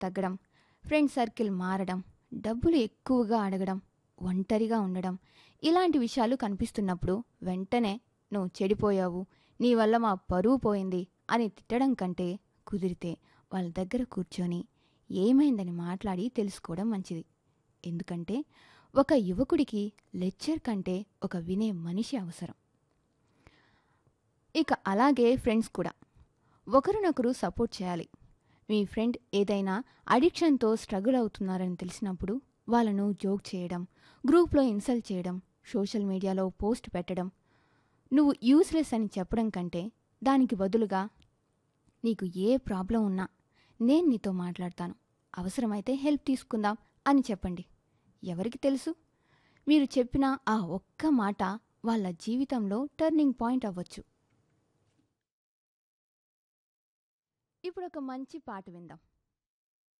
తగ్గడం friend circle మారడం డబ్బులు ఎక్కువగా అడగడం ఒంటరిగా ఉండడం ఇలాంటి విషయాలు కనిపిస్తున్నప్పుడు వెంటనే నువ్వు చెడిపోయావు నీ వల్ల మా పరువు పోయింది అని తిట్టడం కంటే కుదిరితే వాళ్ళ దగ్గర కూర్చొని ఏమైందని మాట్లాడి తెలుసుకోవడం మంచిది ఎందుకంటే ఒక యువకుడికి లెక్చర్ కంటే ఒక వినే మనిషి అవసరం ఇక అలాగే ఫ్రెండ్స్ కూడా ఒకరినొకరు సపోర్ట్ చేయాలి మీ ఫ్రెండ్ ఏదైనా అడిక్షన్తో స్ట్రగుల్ అవుతున్నారని తెలిసినప్పుడు వాళ్ళను జోక్ చేయడం గ్రూప్లో ఇన్సల్ట్ చేయడం సోషల్ మీడియాలో పోస్ట్ పెట్టడం నువ్వు యూస్లెస్ అని చెప్పడం కంటే దానికి బదులుగా నీకు ఏ ప్రాబ్లం ఉన్నా నేను నీతో మాట్లాడతాను అవసరమైతే హెల్ప్ తీసుకుందాం అని చెప్పండి ఎవరికి తెలుసు మీరు చెప్పిన ఆ ఒక్క మాట వాళ్ళ జీవితంలో టర్నింగ్ పాయింట్ అవ్వచ్చు ఇప్పుడు ఒక మంచి పాట విందాం